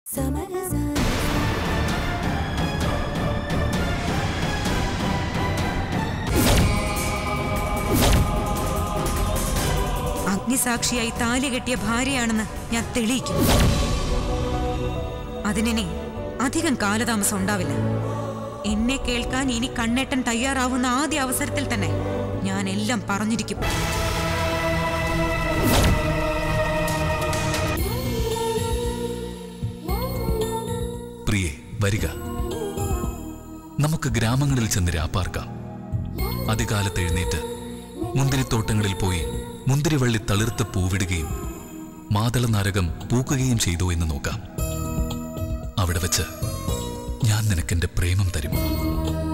അഗ്നിസാക്ഷിയായി താലി കെട്ടിയ ഭാര്യയാണെന്ന് ഞാൻ തെളിയിക്കും അതിനെ അധികം കാലതാമസം ഉണ്ടാവില്ല എന്നെ കേൾക്കാൻ ഇനി കണ്ണേട്ടൻ തയ്യാറാവുന്ന ആദ്യ അവസരത്തിൽ തന്നെ ഞാൻ എല്ലാം പറഞ്ഞിരിക്കും പ്രിയേ വരിക നമുക്ക് ഗ്രാമങ്ങളിൽ ചെന്ന് രാപ്പാർക്കാം അതികാലത്ത് എഴുന്നേറ്റ് മുന്തിരിത്തോട്ടങ്ങളിൽ പോയി മുന്തിരിവള്ളി തളിർത്ത് പൂവിടുകയും മാതള നാരകം പൂക്കുകയും ചെയ്തോ എന്ന് നോക്കാം അവിടെ വെച്ച് ഞാൻ നിനക്കെന്റെ പ്രേമം തരും